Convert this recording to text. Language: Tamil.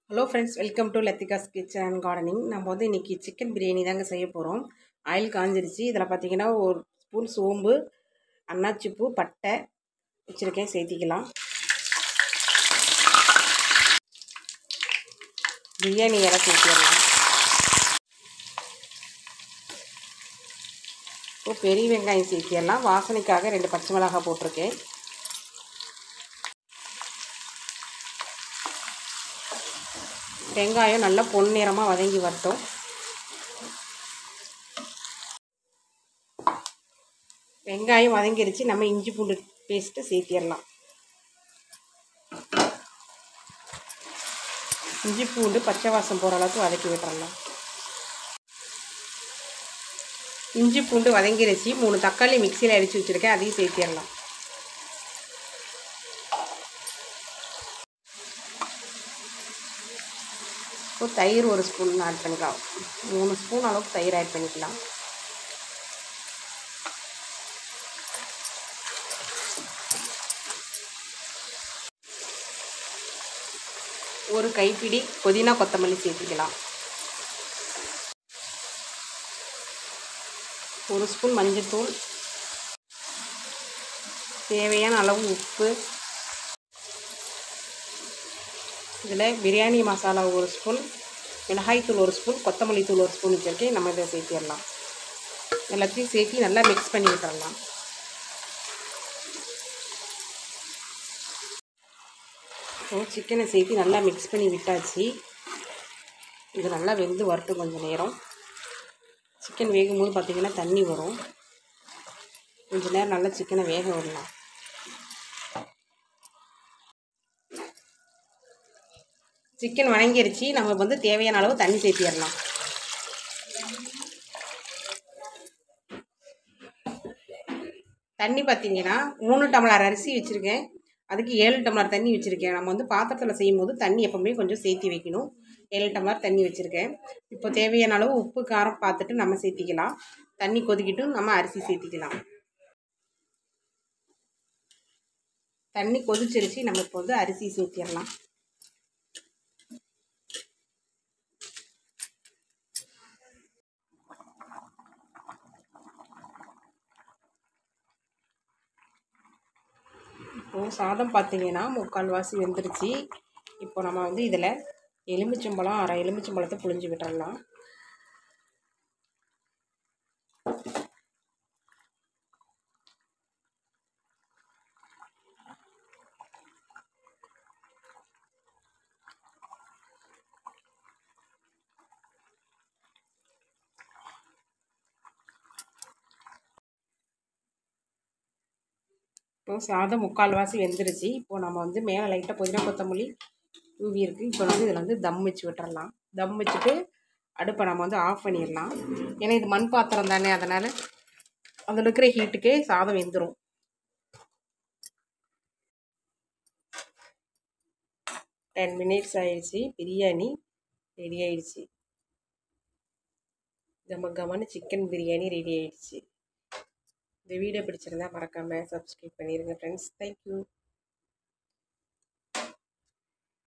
hello friends welcome to Lathika's kitchen and gardening நம்ம வந்து இன்றைக்கி சிக்கன் பிரியாணி தாங்க செய்ய போகிறோம் ஆயில் காஞ்சிருச்சு இதில் பார்த்தீங்கன்னா ஒரு ஸ்பூன் சோம்பு அன்னாச்சிப்பூ பட்டை வச்சுருக்கேன் சேர்த்திக்கலாம் பிரியாணி இலை சேர்த்திடலாம் இப்போ பெரிய வெங்காயம் சேர்த்திடலாம் வாசனைக்காக ரெண்டு பச்சை மிளகாய் போட்டிருக்கேன் வெங்காயம் நல்லா பொன்னிறமாக வதங்கி வரட்டும் வெங்காயம் வதங்கிருச்சு நம்ம இஞ்சி பூண்டு பேஸ்ட்டு சேர்த்திடலாம் இஞ்சி பூண்டு பச்சை வாசம் போகிற அளவுக்கு வதக்கி விட்டுறலாம் இஞ்சி பூண்டு வதங்கிருச்சு மூணு தக்காளி மிக்சியில் அடித்து வச்சுருக்கேன் அதையும் சேர்த்திடலாம் இப்போ தயிர் ஒரு ஸ்பூன் ஆட் பண்ணிக்கலாம் மூணு ஸ்பூன் அளவுக்கு தயிர் ஆட் பண்ணிக்கலாம் ஒரு கைப்பிடி புதினா கொத்தமல்லி சேர்த்துக்கலாம் ஒரு ஸ்பூன் மஞ்சள்தூள் தேவையான அளவு உப்பு இதில் பிரியாணி மசாலா ஒரு ஸ்பூன் மிளகாய்த்தூள் ஒரு ஸ்பூன் கொத்தமல்லி தூள் ஒரு ஸ்பூன் வச்சுருக்கேன் நம்ம இதை சேர்த்திடலாம் எல்லாத்தையும் சேர்த்து நல்லா மிக்ஸ் பண்ணி விட்டுறலாம் ஸோ சிக்கனை சேர்த்து நல்லா மிக்ஸ் பண்ணி விட்டாச்சு இது நல்லா வெந்து வரட்டும் கொஞ்சம் நேரம் சிக்கன் வேகும்போது பார்த்திங்கன்னா தண்ணி வரும் கொஞ்சம் நேரம் நல்லா சிக்கனை வேக விடலாம் சிக்கன் வணங்கிருச்சு நம்ம வந்து தேவையான அளவு தண்ணி சேர்த்திடலாம் தண்ணி பார்த்தீங்கன்னா மூணு டம்ளர் அரிசி வச்சுருக்கேன் அதுக்கு ஏழு டம்ளர் தண்ணி வச்சுருக்கேன் நம்ம வந்து பாத்திரத்தில் செய்யும் போது தண்ணி எப்போவுமே கொஞ்சம் சேர்த்தி வைக்கணும் ஏழு டம்ளர் தண்ணி வச்சுருக்கேன் இப்போ தேவையான அளவு உப்பு காரம் பார்த்துட்டு நம்ம சேர்த்திக்கலாம் தண்ணி கொதிக்கிட்டும் நம்ம அரிசி சேர்த்திக்கலாம் தண்ணி கொதிச்சிருச்சு நம்ம இப்போ வந்து அரிசி சேர்த்திடலாம் இப்போது சாதம் பார்த்தீங்கன்னா முக்கால்வாசி வெந்துருச்சு இப்போ நம்ம வந்து இதில் எலுமிச்சம்பழம் அரை எலுமிச்சம்பழத்தை புழிஞ்சு விட்டுறலாம் இப்போது சாதம் முக்கால்வாசி வெந்துருச்சு இப்போது நம்ம வந்து மேலே லைட்டாக புதினா கொத்தமல்லி தூவி இருக்குது இப்போ வந்து இதில் வந்து தம் வச்சு விட்டுறலாம் தம் வச்சுட்டு அடுப்பை நம்ம வந்து ஆஃப் பண்ணிடலாம் ஏன்னா இது மண் பாத்திரம் தானே அதனால் அதில் இருக்கிற ஹீட்டுக்கே சாதம் வெந்துடும் டென் மினிட்ஸ் ஆயிடுச்சு பிரியாணி ரெடி ஆயிடுச்சு நம்ம கமான சிக்கன் பிரியாணி ரெடி ஆயிடுச்சு இந்த வீடியோ பிடிச்சிருந்தா மறக்காமல் சப்ஸ்கிரைப் பண்ணிடுங்க ஃப்ரெண்ட்ஸ் தேங்க்யூ